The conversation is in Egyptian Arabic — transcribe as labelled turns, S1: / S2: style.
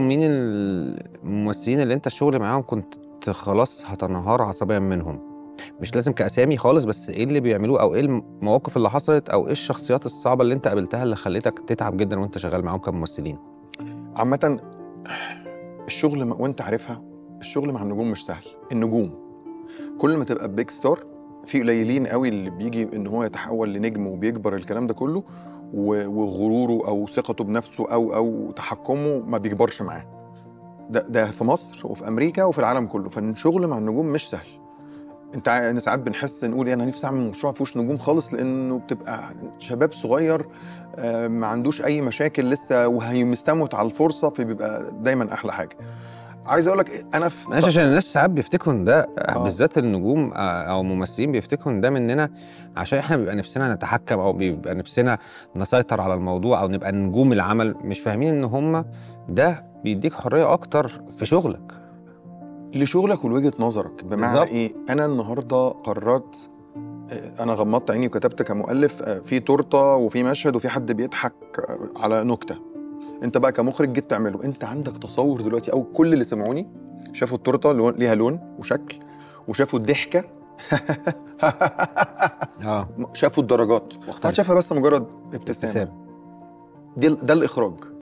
S1: مين الممثلين اللي انت الشغل معاهم كنت خلاص هتنهار عصبيا منهم مش لازم كاسامي خالص بس ايه اللي بيعملوه او ايه المواقف اللي حصلت او ايه الشخصيات الصعبه اللي انت قابلتها اللي خلتك تتعب جدا وانت شغال معاهم كممثلين
S2: عامة الشغل م- وانت عارفها الشغل مع النجوم مش سهل النجوم كل ما تبقى بيج ستار في قليلين قوي اللي بيجي ان هو يتحول لنجم وبيكبر الكلام ده كله و- وغروره او ثقته بنفسه او او تحكمه ما بيكبرش معاه ده ده في مصر وفي امريكا وفي العالم كله فالشغل مع النجوم مش سهل انت ع- انا ساعات بنحس نقول إيه، انا نفسي اعمل مشروع ما فيهوش نجوم خالص لانه بتبقى شباب صغير آه، ما عندوش اي مشاكل لسه وهيمستمت على الفرصه فبيبقى دايما احلى حاجه عايز اقول لك انا في
S1: معلش عشان الناس ساعات بيفتكروا ان ده
S2: آه.
S1: بالذات النجوم آه، او ممثلين بيفتكروا ان ده مننا عشان احنا بيبقى نفسنا نتحكم او بيبقى نفسنا نسيطر على الموضوع او نبقى نجوم العمل مش فاهمين ان هم ده بيديك حريه اكتر في شغلك
S2: لشغلك ولوجهه نظرك بمعنى
S1: بالظبط.
S2: ايه انا النهارده قررت آه، انا غمضت عيني وكتبت كمؤلف آه، في تورته وفي مشهد وفي حد بيضحك آه، على نكته انت بقى كمخرج جيت تعمله انت عندك تصور دلوقتي او كل اللي سمعوني شافوا التورته لون ليها لون وشكل وشافوا الضحكه
S1: اه
S2: شافوا الدرجات واحد شافها بس مجرد ابتسامه
S1: ابتسام
S2: دي ده الاخراج